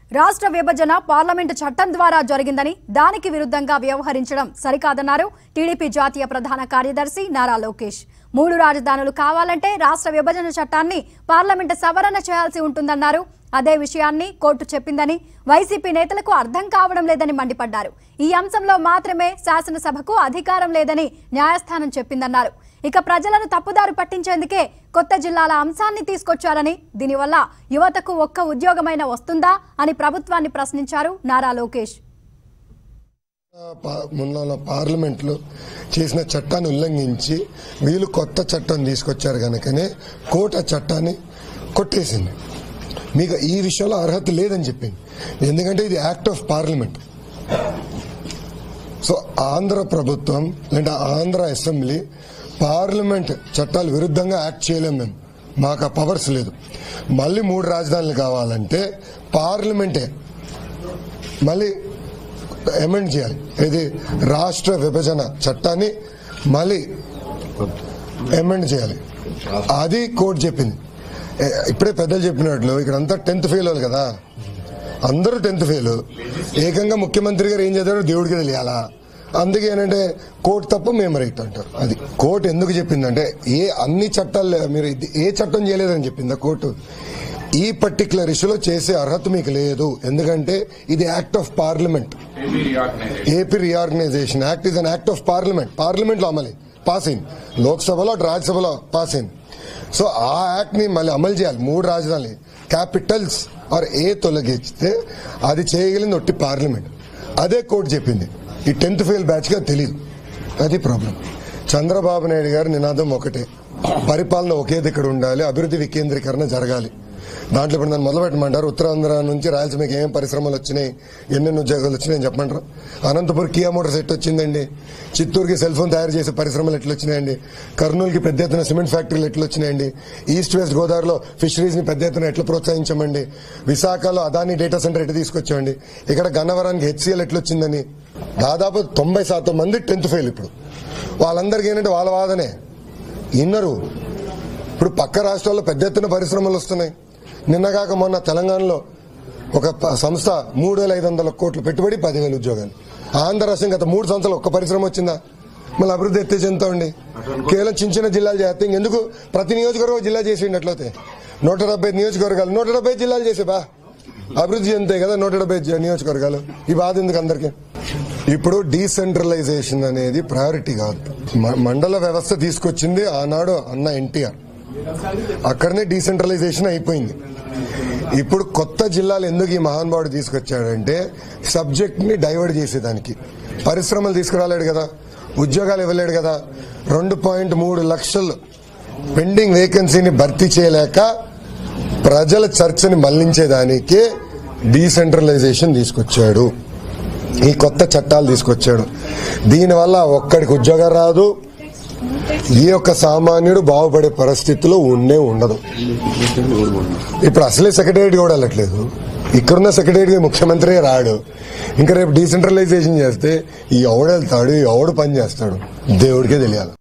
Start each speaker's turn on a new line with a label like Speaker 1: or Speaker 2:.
Speaker 1: రాష్ట్ర విభజన పార్లమెంటు చట్టం ద్వారా జరిగిందని దానికి విరుద్ధంగా వ్యవహరించడం సరికాదన్నారు టీడీపీ జాతీయ ప్రధాన కార్యదర్శి నారా లోకేష్ మూడు రాజధానులు కావాలంటే రాష్ట్ర విభజన చట్టాన్ని పార్లమెంటు సవరణ చేయాల్సి ఉంటుందన్నారు అదే విషయాన్ని కోర్టు చెప్పిందని వైసీపీ నేతలకు అర్థం కావడం లేదని మండిపడ్డారు ఈ అంశంలో మాత్రమే శాసనసభకు అధికారం లేదని న్యాయస్థానం చెప్పిందన్నారు ఇక ప్రజలను తప్పుదారి పట్టించేందుకే కొత్త జిల్లాల అంశాన్ని తీసుకొచ్చారని దీనివల్ల యువతకు ఒక్క ఉద్యోగమైన వస్తుందా అని ప్రభుత్వాన్ని ప్రశ్నించారు నారా లోకేష్
Speaker 2: పా- మొన్న పార్లమెంట్లో చేసిన చట్టాన్ని ఉల్లంఘించి వీళ్ళు కొత్త చట్టం తీసుకొచ్చారు కనుకనే కోర్టు ఆ చట్టాన్ని కొట్టేసింది మీకు ఈ విషయంలో అర్హత లేదని చెప్పింది ఎందుకంటే ఇది act of parliament so Andhra ప్రభుత్వం లేదా ఆంధ్ర అసెంబ్లీ పార్లమెంట్ చట్టాలు విరుద్ధంగా యాక్ట్ చేయలేం మేము మాకు ఆ పవర్స్ లేదు మళ్ళీ మూడు రాజధానులు కావాలంటే పార్లమెంటే మళ్ళీ అమెండ్ చేయాలి ఇది రాష్ట్ర విభజన చట్టాన్ని మళ్ళీ అమెండ్ చేయాలి అది కోర్టు చెప్పింది ఏ- ఇప్పుడే పెద్దలు చెప్పినట్లు ఇక్కడ అంతా టెన్త్ ఫెయిల్ వాళ్ళు కదా అందరూ టెన్త్ ఫెయిల్ ఏకంగా ముఖ్యమంత్రి గారు ఏం చదివారో దేవుడికి తెలియాలా అందుకే ఏంటంటే కోర్టు తప్ప మేము రైట్ అంటారు అది కోర్టు ఎందుకు చెప్పిందంటే ఏ అన్ని చట్టాలు మీరు ఇది- ఏ చట్టం చేయలేదని చెప్పిందా కోర్టు ఈ పర్టికులర్ ఇష్యూలో చేసే అర్హత మీకు లేదు ఎందుకంటే ఇది act of parliament AP reorganisation act is an act of parliament parliament లో అమలు పాస్ అయింది లోక్సభలో అటు రాజ్యసభలో పాస్ అయింది సో ఆ యాక్ట్ ని మళ్ళీ అమలు చేయాలి మూడు రాజధానులు క్యాపిటల్స్ ఆర్ ఏ తొలగిస్తే అది చేయగలిగింది ఒట్టి పార్లమెంట్ అదే కోర్టు చెప్పింది ఈ టెన్త్ ఫెయిల్ బ్యాచ్ గా తెలియదు అది ప్రాబ్లం చంద్రబాబు నాయుడు గారి నినాదం ఒకటే పరిపాలన ఒకే దగ్గర ఉండాలి అభివృద్ధి వికేంద్రీకరణ జరగాలి దాంట్లో ఇప్పుడు నన్ను మొదలు పెట్టమంటారు ఉత్తరాంధ్ర నుంచి రాయలసీమకి ఏమేం పరిశ్రమలు వచ్చినాయి ఎన్నెన్ని ఉద్యోగాలు వచ్చినాయని చెప్పమంటారు అనంతపురం కియా మోటార్స్ ఎట్లా వచ్చిందండి చిత్తూరుకి సెల్ ఫోన్ తయారు చేసే పరిశ్రమలు ఎట్లా వచ్చినాయండి కర్నూలుకి పెద్ద ఎత్తున సిమెంట్ ఫ్యాక్టరీలు ఎట్లా వచ్చినాయండి ఈస్ట్ వెస్ట్ గోదావరిలో ఫిషరీస్ ని పెద్ద ఎత్తున ఎట్లా ప్రోత్సహించామండి విశాఖలో అదాని డేటా సెంటర్ ఎట్లా తీసుకొచ్చామండి ఇక్కడ గన్నవరానికి హెచ్సిఎల్ ఎట్లా వచ్చిందని దాదాపు తొంభై శాతం మంది టెన్త్ ఫెయిల్ ఇప్పుడు వాళ్ళందరికీ ఏంటంటే వాళ్ళ వాదనే ఇన్నరు ఇప్పుడు పక్క రాష్ట్రాల్లో పెద్ద ఎత్తున పరిశ్రమలు వస్తున్నాయి నిన్నగాక మొన్న తెలంగాణలో ఒక ప- సంస్థ మూడు వేల ఐదు వందల కోట్లు పెట్టుబడి పదివేల ఉద్యోగాలు ఆంధ్ర రాష్ట్రం గత మూడు సంవత్సరాలు ఒక్క పరిశ్రమ వచ్చిందా మళ్ళీ అభివృద్ధి ఎత్తే చెందుతామండి కేవలం చిన్న చిన్న జిల్లాలు చేస్తే ఇంకెందుకు ప్రతి నియోజకవర్గం జిల్లా చేసి అట్లయితే నూట డెబ్బై నియోజకవర్గాలు నూట డెబ్బై జిల్లాలు చేసే బా అభివృద్ధి చెందుతాయి కదా నూట డెబ్బై జ- నియోజకవర్గాలు ఈ బాధ ఎందుకు అందరికీ ఇప్పుడు డీసెంట్రలైజేషన్ అనేది ప్రయారిటీ కాదు మ- మండల వ్యవస్థ తీసుకొచ్చింది ఆనాడు అన్న ఎన్టీఆర్ అక్కడనే డీసెంట్రలైజేషన్ అయిపోయింది ఇప్పుడు కొత్త జిల్లాలు ఎందుకు ఈ మహానుభావుడు తీసుకొచ్చాడంటే సబ్జెక్ట్ ని డైవర్ట్ చేసేదానికి పరిశ్రమలు తీసుకురాలేడు కదా ఉద్యోగాలు ఇవ్వలేడు కదా రెండు పాయింట్ మూడు లక్షలు పెండింగ్ వేకెన్సీని భర్తీ చేయలేక ప్రజల చర్చని మళ్లించేదానికి డీసెంట్రలైజేషన్ తీసుకొచ్చాడు ఈ కొత్త చట్టాలు తీసుకొచ్చాడు దీనివల్ల ఒక్కడికి ఉద్యోగం రాదు ఈ యొక్క సామాన్యుడు బాగుపడే పరిస్థితిలో ఉండే ఉండదు ఇప్పుడు అసలే సెక్రటరీ కూడా వెళ్ళట్లేదు ఇక్కడున్న సెక్రటరీ ముఖ్యమంత్రి రాడు ఇంకా రేపు డీసెంట్రలైజేషన్ చేస్తే ఈ ఎవడు వెళ్తాడు ఈ ఎవడు పని చేస్తాడు దేవుడికే తెలియాలి